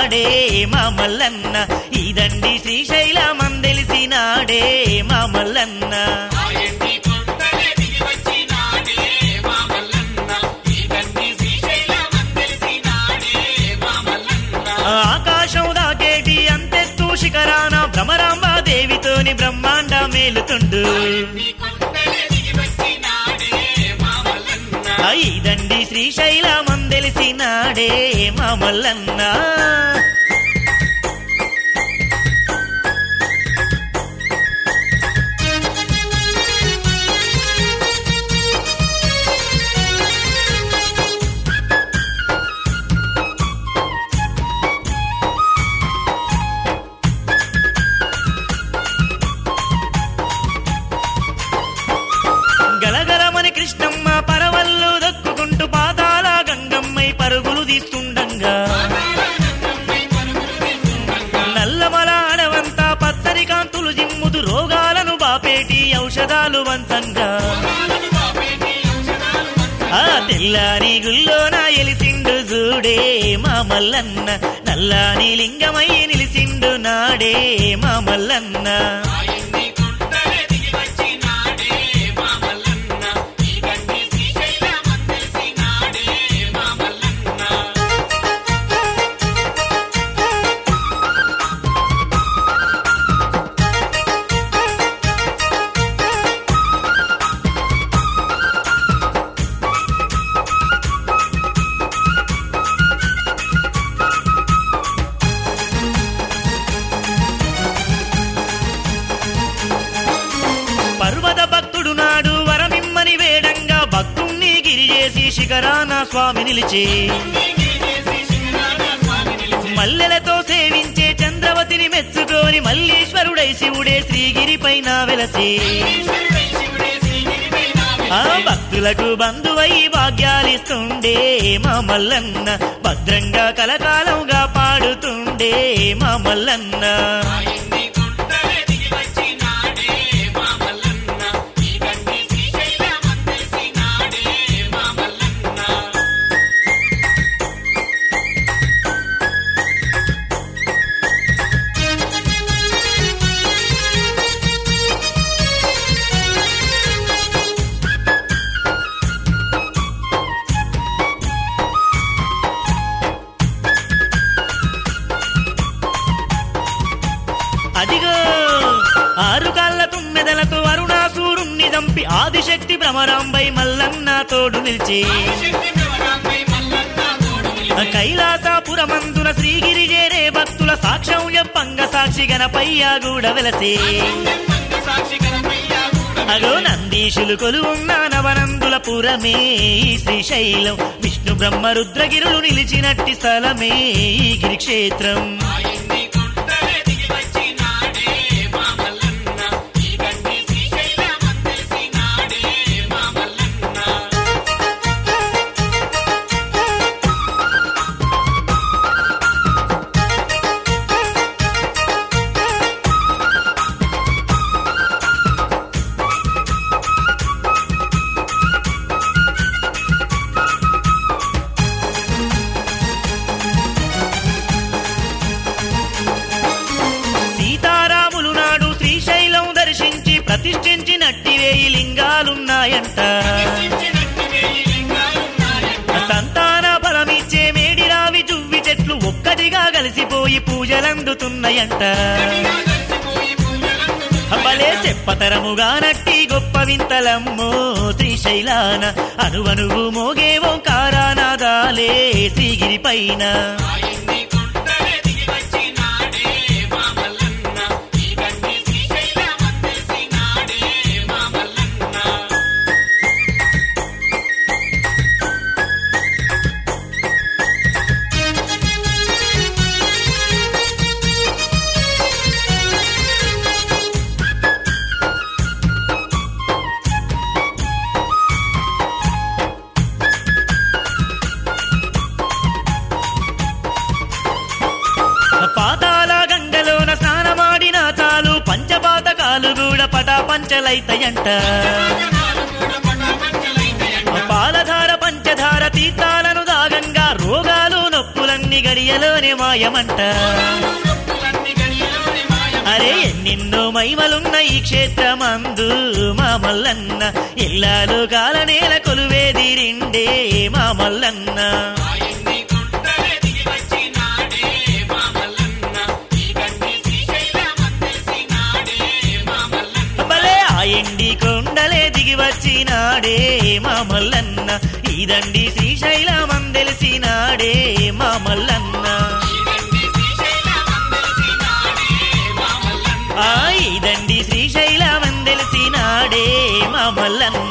తెలిసినాడే మా మల్లన్న ఇదండి శ్రీశైలమం తెలిసినాడే మా మల్లన్న ఆయన్ని కొండలే దిగి వచ్చినాడే మా మల్లన్న ఇదండి శ్రీశైలమని తెలిసినాడే మా మల్లన్న ఆకాశం దాకేటి అంతెత్తు శిఖరాన భ్రమరాంబాదేవితోని బ్రహ్మాండ మేలుతుండు ఆయన్ని కొండలే దిగి వచ్చినాడే మా మల్లన్న ఇదండి శ్రీశైలమం తెలిసినాడే మా మల్లన్న గలగలమని కృష్ణమ్మ పరవళ్ళు దక్కుకుంటూ పాతాల గంగమ్మై పరుగులు తీస్తుండంగా నల్లమల అడవంతా పచ్చని కాంతులు జిమ్ముదు రోగాలను బాపేటి ఔషధాలు వంచంగా ఆ తెల్లాని గుల్లోన ఎలిసిండు చూడే మా మల్లన్న నల్లాని లింగమై నిలిసిండు నాడే మా మల్లన్న ఆయన్ని కొండలే దిగి వచ్చినాడే మా మల్లన్న ఇదండి శ్రీశైలమని తెలిసినాడే మా మల్లన్న పర్వత భక్తుడు నాడు వరమిమ్మని వేడంగా భక్తుణ్ణి గిరిజేసి శిఖరాన స్వామి నిలిచి మల్లెలతో సేవించే చంద్రవతిని మెచ్చుకొని మల్లీశ్వరుడై శివుడే శ్రీగిరి పైన వెలసి ఆ భక్తులకు బంధువై భాగ్యాలిస్తుండే మా మల్లన్న భద్రంగా కలకాలంగా పాడుతుండే మా మల్లన్న ఆయన్ని కొండలే దిగి వచ్చినాడే మా మల్లన్న ఇదండి శ్రీశైలమని తెలిసినాడే మా మల్లన్న అదిగో ఆరు కాళ్ళ తుమ్మెదలతో అరుణాసూరుణ్ణి చంపి ఆదిశక్తి భ్రమరాంబై మల్లన్న తోడు నిలిచి శక్తి ప్రవరాంపై మల్లన్న తోడు నిలిచి కైలాసపురమందున శ్రీగిరి చేరే భక్తుల సాక్ష్యం చెప్పంగ సాక్షి గణపయ్య గూడ వెలసి మంగ సాక్షి గణపయ్య కూడా అగో నందీశులు కొలువున్న నవనందుల పురమే ఈ శ్రీశైలం విష్ణు బ్రహ్మ రుద్రగిరులు నిలిచినట్టి స్థలమే ఈ గిరిక్షేత్రం ఆయన్ని కొండలే దిగి వచ్చినాడే మా మల్లన్న ఇదండి శ్రీశైలమని తెలిసినాడే మా మల్లన్న సీతారాములు నాడు శ్రీశైలం దర్శించి ప్రతిష్ఠించినట్టి వేయి లింగాలున్నాయంట చిన్నట్టు వేయి లింగాలున్నాయంట. సంతాన బలమిచ్చే మేడిరావి జువ్వి చెట్లు ఒక్కటిగా కలిసిపోయి పూజలందుతున్నాయంట గట్టిగా కలిసిపోయి పూజలందుతున్నాయంట. భలే చెప్పతరముగా నట్టి గొప్ప వింతలమ్మో శ్రీశైలాన అనువనువు మోగే ఓంకారానాదాలే శ్రీగిరి పైన ఆయన్ని కొండలే దిగి వచ్చినాడే మా మల్లన్న ఇదండి శ్రీశైలమని తెలిసినాడే మా మల్లన్న పాతాల గంగలోన స్నానమాడినా చాలు పంచపాతకాలు కూడా పటాపంచలైతయంట పాలధార పంచధార తీర్థాలను దాగంగా రోగాలు నొప్పులంగా నొప్పులన్నీ గడియలోనే మాయమంట కోరాను నొప్పులన్నీ గడియలోనే మాయం అరే ఎన్నెన్నో మహిమలున్న ఈ క్షేత్రమందు మా మల్లన్న ఇల్లాలు కాలనేల కొలువేదిరిండే మా మల్లన్న ఆయన్ని కొండలే దిగి వచ్చినాడే మా మల్లన్న ఈ గండి శ్రీశైలమందలిసినాడే మా మల్లన్న భలే ఆ ఎండి కొండలే దిగి వచ్చినాడే మా మల్లన్న ఇదండి శ్రీశైలమం తెలిసినాడే మా మల్లన్న ఈ గండి శ్రీశైలమందలిసినాడే మా మల్లన్న ఆ ఇదండి శ్రీశైలమం తెలిసినాడే మా మల్లన్న